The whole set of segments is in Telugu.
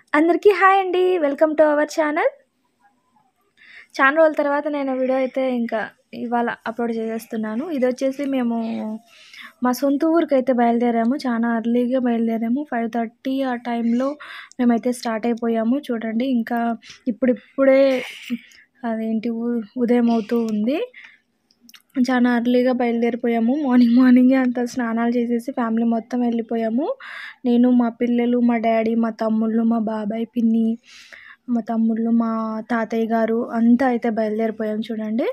అందరికీ హాయ్ అండి వెల్కమ్ టు అవర్ ఛానల్ చాలా రోజుల తర్వాత నేను వీడియో అయితే ఇంకా ఇవాళ అప్లోడ్ చేసేస్తున్నాను ఇది వచ్చేసి మేము మా సొంత ఊరికి అయితే బయలుదేరాము చాలా అర్లీగా బయలుదేరాము ఫైవ్ థర్టీ ఆ టైంలో మేమైతే స్టార్ట్ అయిపోయాము చూడండి ఇంకా ఇప్పుడిప్పుడే అదేంటి ఉ- ఉదయం అవుతూ ఉంది చాలా అర్లీగా బయలుదేరిపోయాము మార్నింగ్ మార్నింగే అంత స్నానాలు చేసేసి ఫ్యామిలీ మొత్తం వెళ్ళిపోయాము నేను మా పిల్లలు మా డాడీ మా తమ్ముళ్ళు మా బాబాయ్ పిన్ని మా తమ్ముళ్ళు మా తాతయ్య గారు అంతా అయితే బయలుదేరిపోయాం చూడండి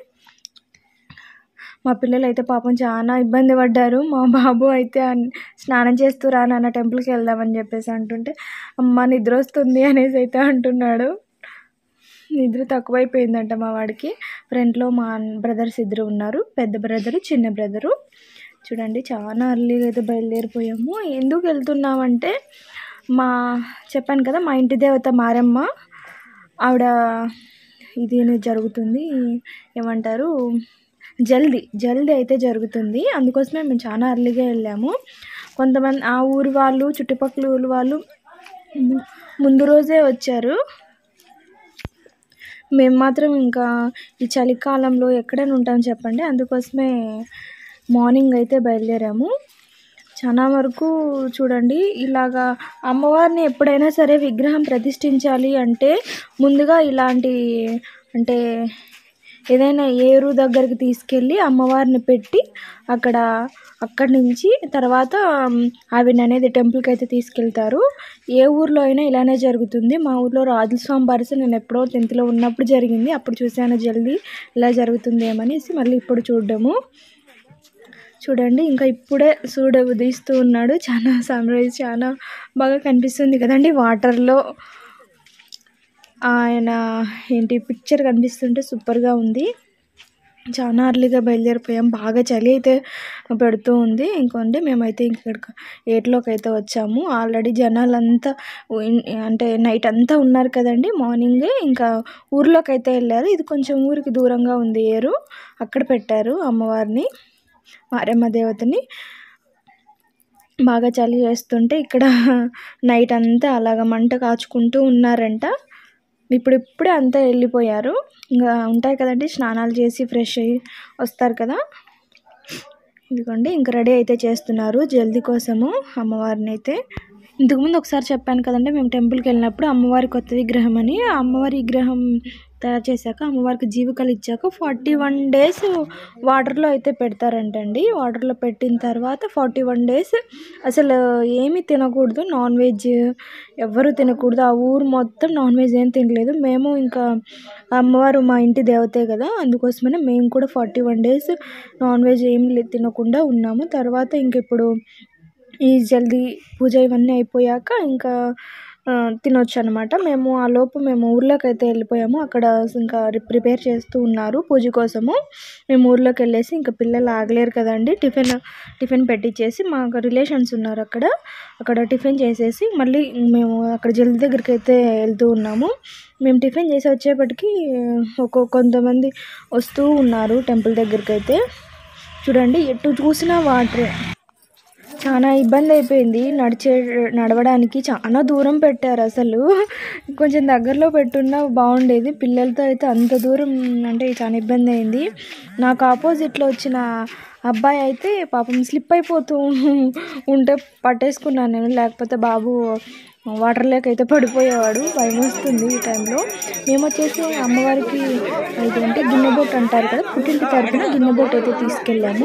మా పిల్లలు అయితే పాపం చాలా ఇబ్బంది పడ్డారు మా బాబు అయితే అన్- స్నానం చేస్తూ రా నాన్న టెంపుల్కి వెళ్దామని చెప్పేసి అంటుంటే అమ్మ నిద్ర వస్తుంది అనేసి అయితే అంటున్నాడు నిద్ర తక్కువైపోయిందంట మా వాడికి ఫ్రంట్లో మా బ్రదర్స్ ఇద్దరు ఉన్నారు పెద్ద బ్రదరు చిన్న బ్రదరు చూడండి చాలా అర్లీగా అయితే బయలుదేరిపోయాము ఎందుకు వెళ్తున్నామంటే మా చెప్పాను కదా మా ఇంటి దేవత మారమ్మ ఆవిడ ఇది జరుగుతుంది ఏమంటారు జల్దీ జల్దీ అయితే జరుగుతుంది అందుకోసమే మేము చాలా అర్లీగా వెళ్ళాము కొంతమంది ఆ ఊరు వాళ్ళు చుట్టుపక్కల ఊరు వాళ్ళు ము- ముందు రోజే వచ్చారు మేము మాత్రం ఇంకా ఈ చలికాలంలో ఎక్కడైనా ఉంటాం చెప్పండి అందుకోసమే మార్నింగ్ అయితే బయలుదేరాము చాలా వరకు చూడండి ఇలాగా అమ్మవారిని ఎప్పుడైనా సరే విగ్రహం ప్రతిష్ఠించాలి అంటే ముందుగా ఇలాంటి అంటే ఏదైనా ఏరు దగ్గరికి తీసుకెళ్ళి అమ్మవారిని పెట్టి అక్కడ అక్కడి నుంచి తర్వాత మ్, ఆవిడని అనేది టెంపుల్కి అయితే తీసుకెళ్తారు ఏ ఊర్లో అయినా ఇలానే జరుగుతుంది మా ఊర్లో రాజుల స్వామి బారిస నేను ఎప్పుడో టెన్త్లో ఉన్నప్పుడు జరిగింది అప్పుడు చూశాను జల్దీ ఇలా జరుగుతుంది ఏమనేసి మళ్ళీ ఇప్పుడు చూడడము చూడండి ఇంకా ఇప్పుడే సూర్యుడు ఉదయిస్తూ ఉన్నాడు చాలా సన్ రైజ్ చాలా బాగా కనిపిస్తుంది కదండి వాటర్లో ఆయన ఏంటి పిక్చర్ కనిపిస్తుంటే సూపర్గా ఉంది చాలా అర్లీగా బయలుదేరిపోయాం బాగా చలి అయితే పెడుతూ ఉంది ఇంకోండి మేమైతే ఇక్కడికి ఏట్లోకి అయితే వచ్చాము ఆల్రెడీ జనాలంతా ఉన్- అంటే నైట్ అంతా ఉన్నారు కదండి మార్నింగే ఇంకా ఊర్లోకి అయితే వెళ్ళారు ఇది కొంచెం ఊరికి దూరంగా ఉంది ఏరు అక్కడ పెట్టారు అమ్మవారిని మారమ్మ దేవతని బాగా చలి చేస్తుంటే ఇక్కడ నైట్ అంతా అలాగ మంట కాచుకుంటూ ఉన్నారంట ఇప్పుడు ఇప్పుడే అంతా వెళ్ళిపోయారు ఇంకా ఉంటాయి కదండి స్నానాలు చేసి ఫ్రెష్ అయ్యి వస్తారు కదా ఇదిగోండి ఇంకా రెడీ అయితే చేస్తున్నారు జల్దీ కోసము అమ్మవారిని అయితే ఇంతకుముందు ఒకసారి చెప్పాను కదండి మేము టెంపుల్కి వెళ్ళినప్పుడు అమ్మవారి కొత్త విగ్రహం అని ఆ అమ్మవారి విగ్రహం తయారు చేశాక అమ్మవారికి జీవికలు ఇచ్చాక ఫార్టీ వన్ డేస్ వాటర్లో అయితే పెడతారంటండి వాటర్లో పెట్టిన తర్వాత ఫార్టీ వన్ డేస్ అసలు ఏమీ తినకూడదు నాన్ వెజ్ ఎవ్వరూ తినకూడదు ఆ ఊరు మొత్తం నాన్ వెజ్ ఏం తినలేదు మేము ఇంకా అమ్మవారు మా ఇంటి దేవతే కదా అందుకోసమనే మేము కూడా forty one days non veg ఏం లే- తినకుండా ఉన్నాము తర్వాత ఇంక ఇప్పుడు ఈ జల్దీ పూజ ఇవన్నీ అయిపోయాక ఇంకా ఆ, తినొచ్చు అనమాట మేము ఆ లోపు మేము ఊర్లోకి అయితే వెళ్ళిపోయాము అక్కడ ఇంకా ప్రిపేర్ చేస్తూ ఉన్నారు పూజ కోసము మేము ఊర్లోకి వెళ్ళేసి ఇంకా పిల్లలు ఆగలేరు కదండి టిఫిన్ టిఫిన్ పెట్టించేసి మా రిలేషన్స్ ఉన్నారు అక్కడ అక్కడ టిఫిన్ చేసేసి మళ్ళీ మేము అక్కడ జల్దీ దగ్గరికి అయితే వెళ్తూ ఉన్నాము మేము టిఫిన్ చేసి వచ్చేప్పటికి ఒక కొంతమంది వస్తూ ఉన్నారు టెంపుల్ దగ్గరికి అయితే చూడండి ఎటు చూసినా వాటరే చాలా ఇబ్బంది అయిపోయింది నడిచే నడవడానికి చాలా దూరం పెట్టారు అసలు కొంచెం దగ్గరలో పెట్టున్నా బాగుండేది పిల్లలతో అయితే అంత దూరం అంటే చాలా ఇబ్బంది అయింది నాకు ఆపోజిట్లో వచ్చిన అబ్బాయి అయితే పాపం స్లిప్ అయిపోతూ ఉంటే పట్టేసుకున్నాను నేను లేకపోతే బాబు వాటర్ లేక అయితే పడిపోయేవాడు భయం వస్తుంది ఈ టైంలో మేము వచ్చేసి అమ్మవారికి ఇదేంటి గిన్నె బొట్టు అంటారు కదా పుట్టింటి తరపున గిన్నె బొట్టు అయితే తీసుకెళ్ళాము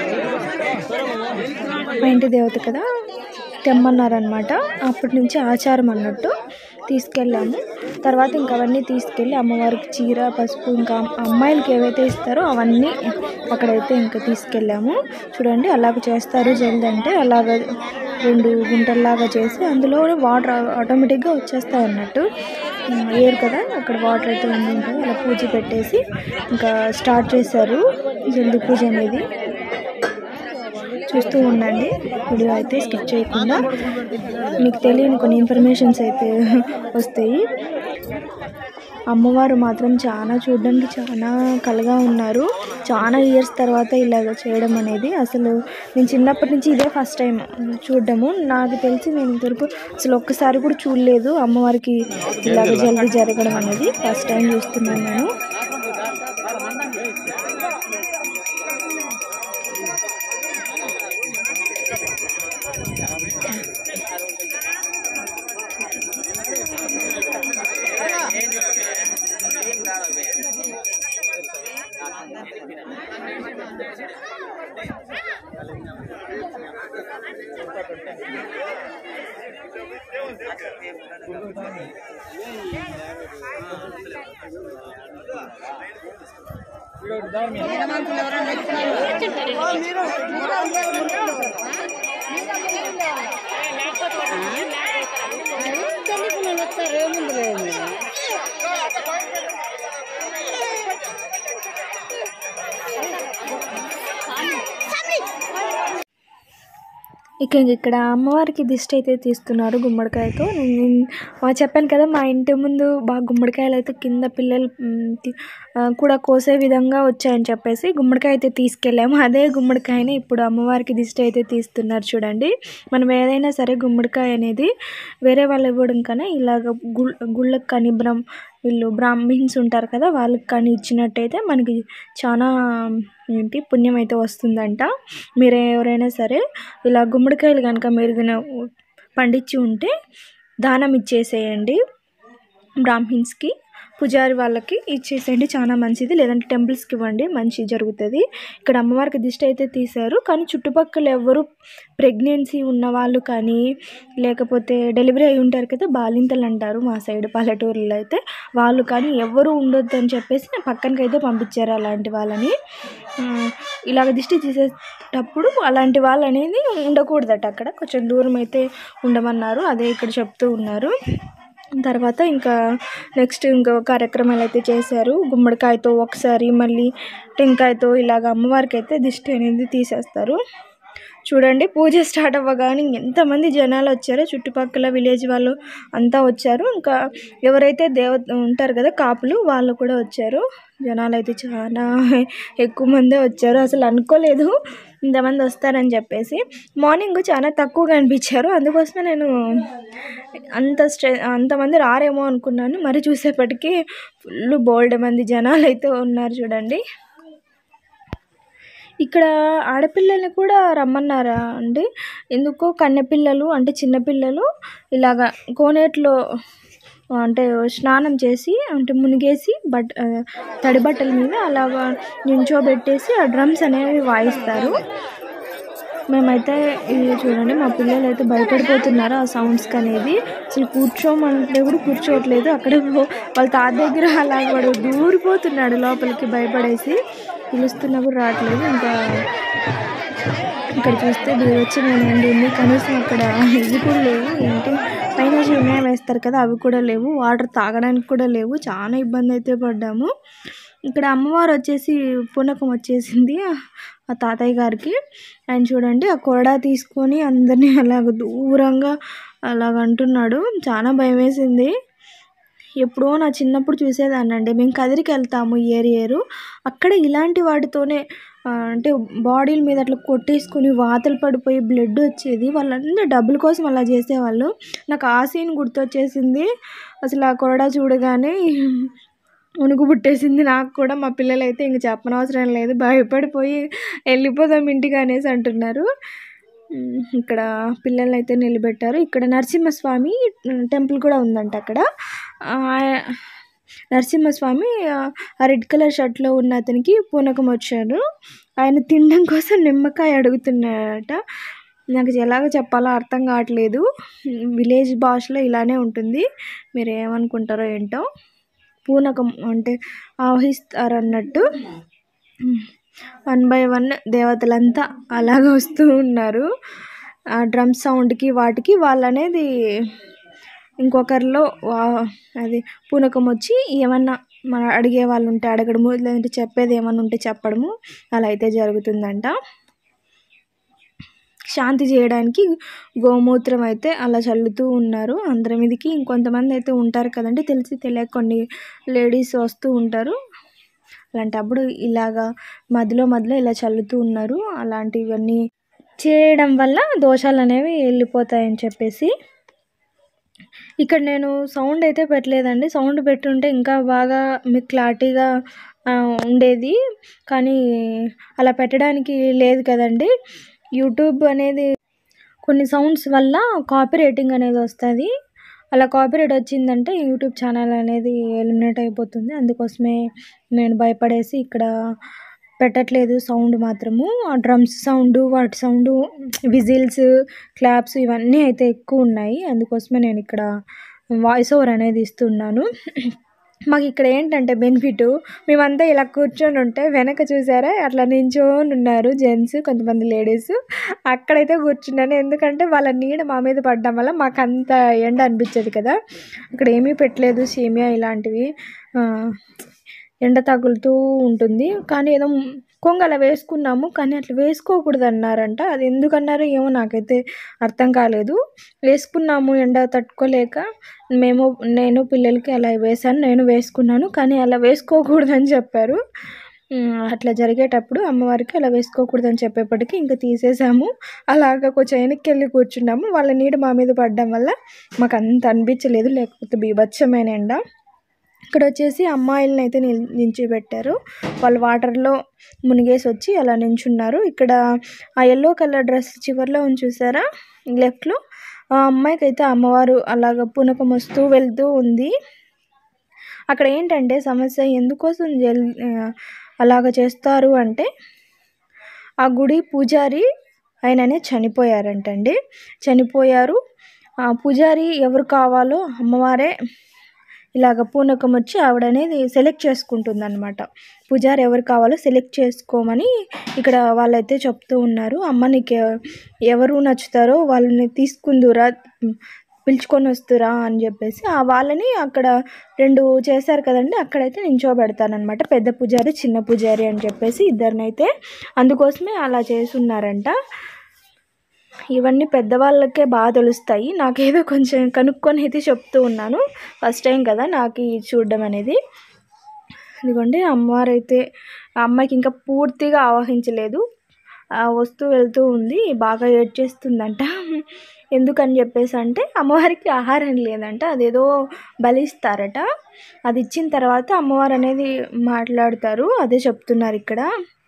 మా ఇంటి దేవత కదా తెమ్మన్నారనమాట అప్పటి నుంచి ఆచారం అన్నట్టు తీసుకెళ్ళాము తర్వాత ఇంకా అవన్నీ తీసుకెళ్ళి అమ్మవారికి చీర పసుపు ఇంకా అమ్మాయిలకి ఏవైతే ఇస్తారో అవన్నీ అక్కడైతే ఇంకా తీసుకెళ్ళాము చూడండి అలాగ చేస్తారు జల్ది అంటే అలాగ రెండు గుంటల్లాగా చేసి అందులో వాటర్ ఆటోమేటిక్గా వచ్చేస్తాయి అన్నట్టు ఏరు కదా అక్కడ వాటర్ అయితే ఉండి ఉంటుంది అలా పూజ పెట్టేసి ఇంకా స్టార్ట్ చేశారు జల్ది పూజ అనేది చూస్తూ ఉండండి వీడియో అయితే స్కిప్ చేయకుండా మీకు తెలియని కొన్ని ఇన్ఫర్మేషన్స్ అయితే వస్తాయి అమ్మవారు మాత్రం చాలా చూడడానికి చాలా కలగా ఉన్నారు చాలా ఇయర్స్ తర్వాత ఇలాగ చేయడం అనేది అసలు నేను చిన్నప్పటి నుంచి ఇదే ఫస్ట్ టైం చూడడము నాకు తెలిసి నేను ఇంతవరకు అసలు ఒక్కసారి కూడా చూడలేదు అమ్మవారికి ఇలాగ జల్దీ జరగడం అనేది ఫస్ట్ టైం చూస్తున్నాను నేను ఇక ఇక్కడ అమ్మవారికి దిష్టి అయితే తీస్తున్నారు గుమ్మడికాయతో నేను మా చెప్పాను కదా మా ఇంటి ముందు బాగా గుమ్మడికాయలు అయితే కింద పిల్లలు మ్, తి- ఆ, కూడా కోసే విధంగా వచ్చాయని చెప్పేసి గుమ్మడికాయ అయితే తీసుకెళ్ళాము అదే గుమ్మడికాయని ఇప్పుడు అమ్మవారికి దిష్టి అయితే తీస్తున్నారు చూడండి మనం ఏదైనా సరే గుమ్మడికాయ అనేది వేరే వాళ్ళు ఇవ్వడం కన్నా ఇలాగ గుళ్ గుళ్ళకి కానీ బ్రహ్మ వీళ్ళు బ్రాహ్మిన్స్ ఉంటారు కదా వాళ్ళకి కానీ ఇచ్చినట్టయితే మనకి చాలా ఏంటి పుణ్యం అయితే వస్తుందంట మీరు ఎవరైనా సరే ఇలా గుమ్మడికాయలు కనుక మీరు గన పండించి ఉంటే దానం ఇచ్చేసేయండి బ్రాహ్మిన్స్కి పూజారి వాళ్ళకి ఇచ్చేసేయండి చాలా మంచిది లేదంటే టెంపుల్స్కి ఇవ్వండి మంచి జరుగుతుంది ఇక్కడ అమ్మవారికి దిష్టి అయితే తీశారు కానీ చుట్టుపక్కల ఎవరు ప్రెగ్నెన్సీ ఉన్న వాళ్ళు కానీ లేకపోతే డెలివరీ అయి ఉంటారు కదా బాలింతలు అంటారు మా సైడ్ పల్లెటూరులో అయితే వాళ్ళు కానీ ఎవరు ఉండొద్దు అని చెప్పేసి నా పక్కనకి అయితే పంపించారు అలాంటి వాళ్ళని ఆ, ఇలాగ దిష్టి తీసేటప్పుడు అలాంటి వాళ్ళు అనేది ఉండకూడదట అక్కడ కొంచెం దూరం అయితే ఉండమన్నారు అదే ఇక్కడ చెప్తూ ఉన్నారు తర్వాత ఇంకా నెక్స్ట్ ఇంకా కార్యక్రమాలు అయితే చేశారు గుమ్మడికాయతో ఒకసారి మళ్ళీ టెంకాయతో ఇలాగ అమ్మవారికి అయితే దిష్టి అనేది తీసేస్తారు చూడండి పూజ స్టార్ట్ అవ్వగానే ఎంతమంది జనాలు వచ్చారో చుట్టుపక్కల విలేజ్ వాళ్ళు అంతా వచ్చారు ఇంకా ఎవరైతే దేవ ఉంటారు కదా కాపులు వాళ్ళు కూడా వచ్చారు జనాలు అయితే చాలా ఎక్కువ మందే వచ్చారు అసలు అనుకోలేదు ఇంతమంది వస్తారని చెప్పేసి మార్నింగ్ చాలా తక్కువగా అనిపించారు అందుకోసమే నేను అంత స్ట్రె అంతమంది రారేమో అనుకున్నాను మరి చూసేపటికి ఫుల్ బోల్డ్ మంది జనాలు అయితే ఉన్నారు చూడండి ఇక్కడ ఆడపిల్లల్ని కూడా రమ్మన్నారా అండి ఎందుకో కన్నెపిల్లలు అంటే చిన్నపిల్లలు ఇలాగా కోనేట్లో అంటే స్నానం చేసి అంటే మునిగేసి బట్ ఆ, తడి బట్టల మీద అలాగా నించోబెట్టేసి ఆ డ్రమ్స్ అనేవి వాయిస్తారు మేమైతే ఇది చూడండి మా పిల్లలు అయితే భయపడిపోతున్నారు ఆ సౌండ్స్కి అనేది అసలు కూర్చోమంటే కూడా కూర్చోవట్లేదు అక్కడ పో- వాళ్ళ తాత దగ్గర అలా వాడు దూరిపోతున్నాడు లోపలికి భయపడేసి పిలుస్తున్నా కూడా రావట్లేదు ఇంకా ఇక్కడ చూస్తే వచ్చి నేను ఉంది కనీసం అక్కడ ఇవి కూడా లేవు ఏంటి పైన చిన్న వేస్తారు కదా అవి కూడా లేవు వాటర్ తాగడానికి కూడా లేవు చాలా ఇబ్బంది అయితే పడ్డాము ఇక్కడ అమ్మవారు వచ్చేసి పూనకం వచ్చేసింది ఆ తాతయ్య గారికి ఆయన చూడండి ఆ కొరడా తీసుకొని అందరినీ అలాగ దూరంగా అలాగ అంటున్నాడు చాలా భయం వేసింది ఎప్పుడో నా చిన్నప్పుడు చూసేదాన్నండి మేము కదిరికి వెళ్తాము ఇయర్ ఇయర్ అక్కడ ఇలాంటి వాటితోనే ఆ, అంటే బాడీల మీద అట్లా కొట్టేసుకొని వాతలు పడిపోయి బ్లడ్ వచ్చేది వాళ్ళందరూ డబ్బుల కోసం అలా చేసేవాళ్ళు నాకు ఆ సీన్ గుర్తొచ్చేసింది అసలు ఆ కొరడా చూడగానే ఉనుకు పుట్టేసింది నాకు కూడా మా పిల్లలు అయితే ఇంక చెప్పనవసరం లేదు భయపడిపోయి వెళ్ళిపోదాం ఇంటికి అనేసి అంటున్నారు ఉమ్, ఇక్కడ పిల్లలు అయితే నిలబెట్టారు ఇక్కడ నరసింహస్వామి ఉమ్, టెంపుల్ కూడా ఉందంట అక్కడ ఆ, నరసింహస్వామి ఆ, ఆ రెడ్ కలర్ షర్ట్లో ఉన్న అతనికి పూనకం వచ్చారు ఆయన తినడం కోసం నిమ్మకాయ అడుగుతున్నాడట నాకు ఎలాగ చెప్పాలో అర్థం కావట్లేదు విలేజ్ భాషలో ఇలానే ఉంటుంది మీరు ఏమనుకుంటారో ఏంటో పూనకం అంటే ఆవహిస్తారు అన్నట్టు వన్ బై వన్ దేవతలంతా అలాగ వస్తూ ఉన్నారు ఆ డ్రమ్ సౌండ్కి వాటికి వాళ్ళు అనేది ఇంకొకరిలో వా- అది పూనకం వచ్చి ఏమన్నా మన అడిగే వాళ్ళు ఉంటే అడగడము లేదంటే చెప్పేది ఏమన్నా ఉంటే చెప్పడము అలా అయితే జరుగుతుందంట శాంతి చేయడానికి గోమూత్రం అయితే అలా చల్లుతూ ఉన్నారు అందరి మీదకి ఇంకొంతమంది అయితే ఉంటారు కదండి తెలిసి తెలియక కొన్ని లేడీస్ వస్తూ ఉంటారు అలాంటప్పుడు ఇలాగా మధ్యలో మధ్యలో ఇలా చల్లుతూ ఉన్నారు అలాంటివన్నీ చేయడం వల్ల దోషాలు అనేవి వెళ్ళిపోతాయని చెప్పేసి ఇక్కడ నేను సౌండ్ అయితే పెట్టలేదండి సౌండ్ పెట్టుంటే ఇంకా బాగా మీకు క్లారిటీగా ఆ, ఉండేది కానీ అలా పెట్టడానికి లేదు కదండి యూట్యూబ్ అనేది కొన్ని సౌండ్స్ వల్ల కాపీ రేటింగ్ అనేది వస్తుంది అలా కాపీ రేట్ వచ్చిందంటే యూట్యూబ్ ఛానల్ అనేది ఎలిమినేట్ అయిపోతుంది అందుకోసమే నేను భయపడేసి ఇక్కడ పెట్టట్లేదు సౌండ్ మాత్రము ఆ డ్రమ్స్ సౌండ్ వాటి సౌండ్ విజిల్స్ క్లాప్స్ ఇవన్నీ అయితే ఎక్కువ ఉన్నాయి అందుకోసమే నేను ఇక్కడ వాయిస్ ఓవర్ అనేది ఇస్తున్నాను మాకు ఇక్కడ ఏంటంటే బెనిఫిట్ మేమంతా ఇలా కూర్చొని ఉంటే వెనక చూసారా అట్లా నించొని ఉన్నారు జెంట్స్ కొంతమంది లేడీస్ అక్కడైతే కూర్చున్నాను ఎందుకంటే వాళ్ళ నీడ మా మీద పడడం వల్ల మాకు అంత ఎండ అనిపించదు కదా అక్కడ ఏమీ పెట్టలేదు సేమియా ఇలాంటివి ఆ, ఎండ తగులుతూ ఉంటుంది కానీ ఏదో కొంగ అలా వేసుకున్నాము కానీ అట్లా వేసుకోకూడదు అన్నారంట అది ఎందుకన్నారో ఏమో నాకైతే అర్థం కాలేదు వేసుకున్నాము ఎండ తట్టుకోలేక మేము నేను పిల్లలకి అలా వేశాను నేను వేసుకున్నాను కానీ అలా వేసుకోకూడదని చెప్పారు ఉమ్, అట్లా జరిగేటప్పుడు అమ్మవారికి అలా వేసుకోకూడదని చెప్పేప్పటికీ ఇంకా తీసేసాము అలాగ కొంచెం వెనక్కి వెళ్ళి కూర్చున్నాము వాళ్ళ నీడ మా మీద పడడం వల్ల మాకు అంత అనిపించలేదు లేకపోతే బీభత్సమైన ఎండ ఇక్కడ వచ్చేసి అమ్మాయిలని అయితే నిల్ నించోబెట్టారు వాళ్ళు వాటర్లో మునిగేసి వచ్చి అలా నించున్నారు ఇక్కడ ఆ ఎల్లో కలర్ డ్రెస్ చివరిలో ఉంది చూసారా లెఫ్ట్లో ఆ అమ్మాయికి అయితే అమ్మవారు అలాగ పునకం వస్తూ వెళ్తూ ఉంది అక్కడ ఏంటంటే సమస్య ఎందుకోసం జల్ ఆ, అలాగ చేస్తారు అంటే ఆ గుడి పూజారి ఆయననే చనిపోయారంటండి చనిపోయారు ఆ పూజారి ఎవరు కావాలో అమ్మవారే ఇలాగ పూనకం వచ్చి ఆవిడ అనేది సెలెక్ట్ చేసుకుంటుంది అనమాట పూజారి ఎవరు కావాలో సెలెక్ట్ చేసుకోమని ఇక్కడ వాళ్ళైతే చెప్తూ ఉన్నారు అమ్మ నీకు ఎ- ఎవరు నచ్చుతారో వాళ్ళని తీసుకుందురా పిలుచుకొని వస్తురా అని చెప్పేసి ఆ వాళ్ళని అక్కడ రెండు చేశారు కదండి అక్కడైతే నించోబెడతానమాట పెద్ద పూజారి చిన్న పూజారి అని చెప్పేసి ఇద్దరినైతే అందుకోసమే అలా చేసున్నారంట ఇవన్నీ పెద్దవాళ్ళకే బాగా తెలుస్తాయి నాకేదో కొంచెం కనుక్కొని అయితే చెప్తూ ఉన్నాను ఫస్ట్ టైం కదా నాకు ఇది చూడడం అనేది ఇదిగోండి అమ్మవారు అయితే ఆ అమ్మాయికి ఇంకా పూర్తిగా ఆవహించలేదు ఆ వస్తూ వెళ్తూ ఉంది బాగా ఏడ్చేస్తుందంట ఎందుకని చెప్పేసి అంటే అమ్మవారికి ఆహారం లేదంట అదేదో బలిస్తారట అది ఇచ్చిన తర్వాత అమ్మవారు అనేది మాట్లాడతారు అదే చెప్తున్నారు ఇక్కడ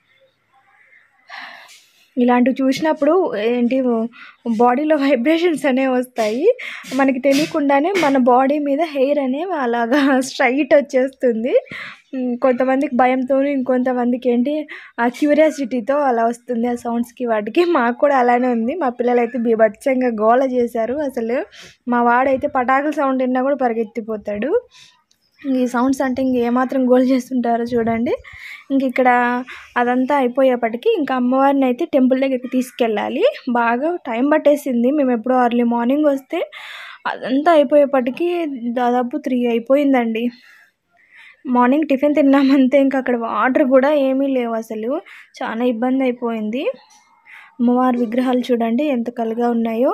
ఇలాంటివి చూసినప్పుడు ఏంటి బాడీలో వైబ్రేషన్స్ అనేవి వస్తాయి మనకి తెలియకుండానే మన బాడీ మీద హెయిర్ అనేవి అలాగా స్ట్రైట్ వచ్చేస్తుంది ఉమ్, కొంతమందికి భయంతో ఇంకొంతమందికి ఏంటి ఆ క్యూరియాసిటీతో అలా వస్తుంది ఆ సౌండ్స్కి వాటికి మాకు కూడా అలానే ఉంది మా పిల్లలు అయితే బీభత్సంగా గోల చేశారు అసలు మా వాడైతే పటాకుల సౌండ్ విన్నా కూడా పరిగెత్తిపోతాడు ఈ సౌండ్స్ అంటే ఇంక ఏమాత్రం గోల్ చేస్తుంటారో చూడండి ఇంక ఇక్కడ అదంతా అయిపోయేపటికి ఇంకా అమ్మవారిని అయితే టెంపుల్ దగ్గరికి తీసుకెళ్ళాలి బాగా టైం పట్టేసింది మేము ఎప్పుడో అర్లీ మార్నింగ్ వస్తే అదంతా అయిపోయేపటికి దాదాపు త్రీ అయిపోయిందండి మార్నింగ్ టిఫిన్ తిన్నామంతే ఇంకా అక్కడ వాటర్ కూడా ఏమీ లేవు అసలు చాలా ఇబ్బంది అయిపోయింది అమ్మవారి విగ్రహాలు చూడండి ఎంత కలగా ఉన్నాయో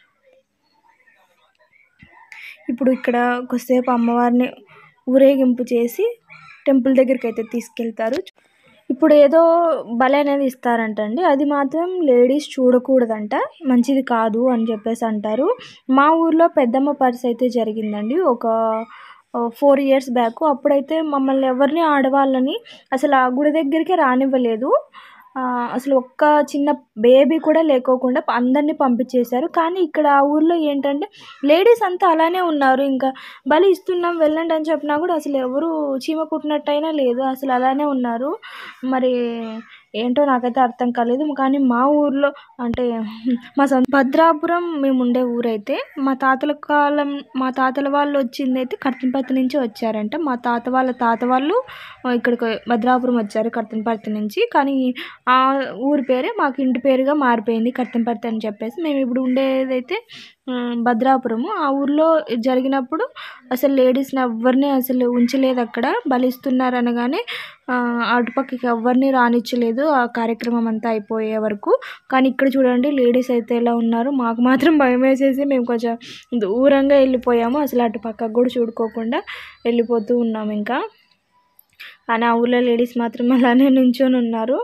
ఇప్పుడు ఇక్కడ కొద్దిసేపు అమ్మవారిని ఊరేగింపు చేసి టెంపుల్ దగ్గరికి అయితే తీసుకెళ్తారు ఇప్పుడు ఏదో బలి అనేది ఇస్తారంటండి అది మాత్రం లేడీస్ చూడకూడదంట మంచిది కాదు అని చెప్పేసి అంటారు మా ఊర్లో పెద్దమ్మ పరిస్థితి అయితే జరిగిందండి ఒక ఫోర్ ఇయర్స్ బ్యాక్ అప్పుడైతే మమ్మల్ని ఎవరిని ఆడవాళ్ళని అసలు ఆ గుడి దగ్గరికి రానివ్వలేదు ఆ, అసలు ఒక్క చిన్న బేబీ కూడా లేకోకుండా అందరినీ పంపించేశారు కానీ ఇక్కడ ఆ ఊర్లో ఏంటంటే లేడీస్ అంతా అలానే ఉన్నారు ఇంకా బలి ఇస్తున్నాం వెళ్ళండి అని చెప్పినా కూడా అసలు ఎవరు చీమ కుట్టినట్టయినా లేదు అసలు అలానే ఉన్నారు మరి ఏంటో నాకైతే అర్థం కాలేదు కానీ మా ఊర్లో అంటే మా సొంత భద్రాపురం మేము ఉండే ఊరైతే మా తాతల కాలం మా తాతల వాళ్ళు వచ్చింది అయితే కర్తనపర్తి నుంచి వచ్చారంట మా తాత వాళ్ళ తాత వాళ్ళు ఆ, ఇక్కడికి భద్రాపురం వచ్చారు కర్తనపర్తి నుంచి కానీ ఆ ఊరి పేరే మాకు ఇంటి పేరుగా మారిపోయింది కర్తనపర్తి అని చెప్పేసి మేము ఇప్పుడు ఉండేదైతే ఆ, భద్రాపురము ఆ ఊర్లో జరిగినప్పుడు అసలు లేడీస్ని ఎవరిని అసలు ఉంచలేదు అక్కడ బలిస్తున్నారు అనగానే ఆ, అటుపక్కకి ఎవరిని రానిచ్చలేదు ఆ కార్యక్రమం అంతా అయిపోయే వరకు కానీ ఇక్కడ చూడండి లేడీస్ అయితే ఎలా ఉన్నారు మాకు మాత్రం భయం వేసేసి మేము కొంచెం దూరంగా వెళ్ళిపోయాము అసలు అటు పక్కకు కూడా చూడుకోకుండా వెళ్ళిపోతూ ఉన్నాము ఇంకా కానీ ఆ ఊర్లో లేడీస్ మాత్రం అలానే నించొని ఉన్నారు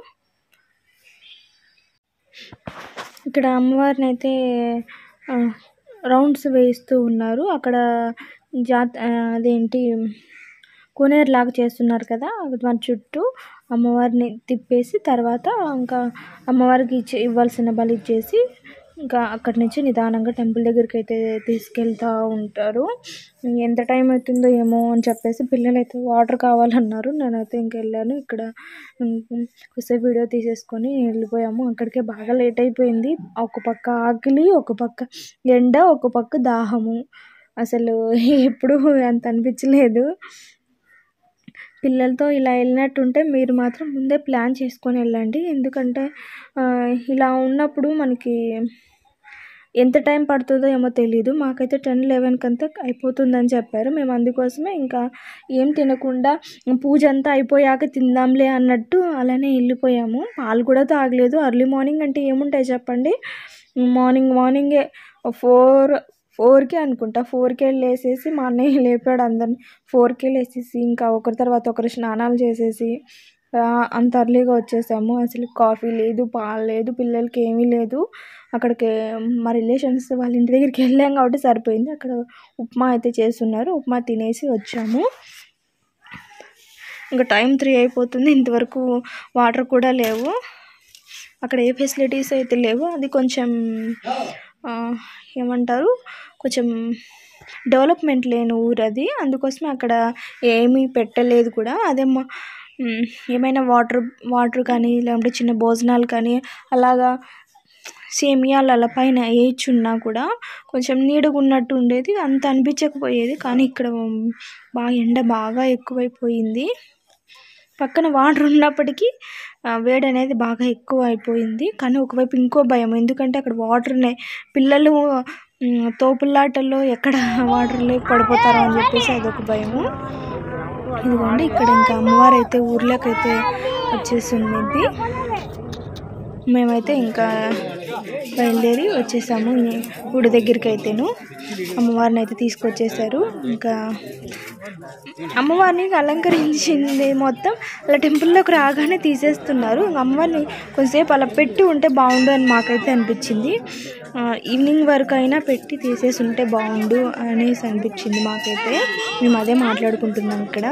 ఇక్కడ అమ్మవారిని అయితే ఆ, రౌండ్స్ వేస్తూ ఉన్నారు అక్కడ జాత్ ఆ, అదేంటి కోనేరు లాగా చేస్తున్నారు కదా దాని చుట్టూ అమ్మవారిని తిప్పేసి తర్వాత ఇంకా అమ్మవారికి ఇచ్చి ఇవ్వాల్సిన బలి ఇచ్చేసి ఇంకా అక్కడి నుంచి నిదానంగా టెంపుల్ దగ్గరికి అయితే తీసుకెళ్తూ ఉంటారు ఎంత టైం అవుతుందో ఏమో అని చెప్పేసి పిల్లలు అయితే వాటర్ కావాలన్నారు నేనైతే ఇంక వెళ్ళాను ఇక్కడ కొద్దిసేపు వీడియో తీసేసుకొని వెళ్ళిపోయాము అక్కడికే బాగా లేట్ అయిపోయింది ఒక పక్క ఆకలి ఒక పక్క ఎండ ఒక పక్క దాహము అసలు ఎప్పుడు అంత అనిపించలేదు పిల్లలతో ఇలా వెళ్ళినట్టుంటే మీరు మాత్రం ముందే ప్లాన్ చేసుకొని వెళ్ళండి ఎందుకంటే ఆ, ఇలా ఉన్నప్పుడు మనకి ఎంత టైం పడుతుందో ఏమో తెలియదు మాకైతే టెన్ లెవెన్కి అంతా అయిపోతుందని చెప్పారు మేము అందుకోసమే ఇంకా ఏం తినకుండా పూజ అంతా అయిపోయాక తిందాంలే అన్నట్టు అలానే వెళ్ళిపోయాము పాలు కూడా తాగలేదు అర్లీ మార్నింగ్ అంటే ఏముంటాయి చెప్పండి మార్నింగ్ మార్నింగే ఫోర్ ఫోర్కే అనుకుంటా ఫోర్కే లేసేసి మా అన్నయ్య లేపాడు అందరిని ఫోర్కే లేసేసి ఇంకా ఒకరి తర్వాత ఒకరు స్నానాలు చేసేసి ఆ, అంత అర్లీగా వచ్చేసాము అసలు కాఫీ లేదు పాలు లేదు పిల్లలకి ఏమీ లేదు అక్కడికి మా రిలేషన్స్ వాళ్ళ ఇంటి దగ్గరికి వెళ్ళాం కాబట్టి సరిపోయింది అక్కడ ఉప్మా అయితే చేస్తున్నారు ఉప్మా తినేసి వచ్చాము ఇంకా టైం త్రీ అయిపోతుంది ఇంతవరకు వాటర్ కూడా లేవు అక్కడ ఏ ఫెసిలిటీస్ అయితే లేవు అది కొంచెం ఆ, ఏమంటారు కొంచెం డెవలప్మెంట్ లేని ఊరు అది అందుకోసమే అక్కడ ఏమీ పెట్టలేదు కూడా అదే మా మ్, ఏమైనా వాటర్ వాటర్ కానీ లేదంటే చిన్న భోజనాలు కానీ అలాగా సేమియాలు అలా పైన వేయిచున్నా కూడా కొంచెం నీడగా ఉన్నట్టు ఉండేది అంత అనిపించకపోయేది కానీ ఇక్కడ బాగా ఎండ బాగా ఎక్కువైపోయింది పక్కన వాటర్ ఉన్నప్పటికీ ఆ, వేడి అనేది బాగా ఎక్కువ అయిపోయింది కానీ ఒకవైపు ఇంకో భయం ఎందుకంటే అక్కడ వాటర్ ఉన్నాయి పిల్లలు మ్, తోపుల్లాటల్లో ఎక్కడ వాటర్లో పడిపోతారో అని చెప్పేసి అదొక భయము ఇదిగోండి ఇక్కడ ఇంకా అమ్మవారు అయితే ఊర్లోకి అయితే వచ్చేసింది మేమైతే ఇంకా బయలుదేరి వచ్చేసాము ఈ గుడి దగ్గరికి అయితేను అమ్మవారిని అయితే తీసుకొచ్చేసారు ఇంకా అమ్మవారిని అలంకరించింది మొత్తం అలా టెంపుల్లోకి రాగానే తీసేస్తున్నారు ఇంక అమ్మవారిని కొంచెంసేపు అలా పెట్టి ఉంటే బాగుండు అని మాకైతే అనిపించింది ఆ, ఈవినింగ్ వరకు అయినా పెట్టి తీసేసి ఉంటే బాగుండు అనేసి అనిపించింది మాకైతే మేము అదే మాట్లాడుకుంటున్నాం ఇక్కడ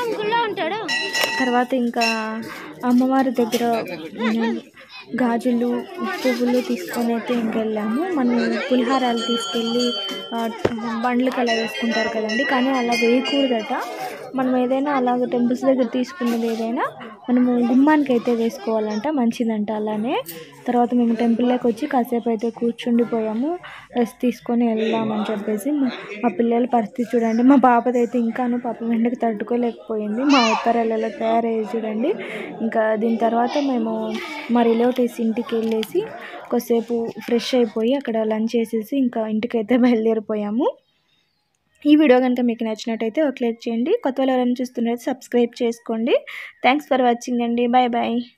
తర్వాత ఇంకా అమ్మవారి దగ్గర ఉమ్, గాజులు పువ్వులు తీసుకొని అయితే ఇంక వెళ్ళాము మనం పులిహారాలు తీసుకెళ్ళి ఆ, బండ్లకి అలా వేసుకుంటారు కదండి కానీ అలా వేయకూడదట మనం ఏదైనా అలాగ టెంపుల్స్ దగ్గర తీసుకున్నది ఏదైనా మనము గుమ్మానికి అయితే వేసుకోవాలంట మంచిదంట అలానే తర్వాత మేము టెంపుల్లోకి వచ్చి కాసేపు అయితే కూర్చుండిపోయాము రెస్ట్ తీసుకొని వెళ్దామని చెప్పేసి మా మా పిల్లల పరిస్థితి చూడండి మా పాపది అయితే ఇంకాను పాప వెంటకి తట్టుకోలేకపోయింది మా ఉత్తరాలు ఎలా తయారయ్యి చూడండి ఇంకా దీని తర్వాత మేము మా రిలేటివ్స్ ఇంటికి వెళ్ళేసి కొద్దిసేపు ఫ్రెష్ అయిపోయి అక్కడ లంచ్ చేసేసి ఇంకా ఇంటికైతే బయలుదేరిపోయాము ఈ వీడియో కనుక మీకు నచ్చినట్టయితే ఒక లైక్ చేయండి కొత్త వాళ్ళు ఎవరైనా చూస్తున్నట్టు సబ్స్క్రైబ్ చేసుకోండి థ్యాంక్స్ ఫర్ వాచింగ్ అండి బాయ్ బాయ్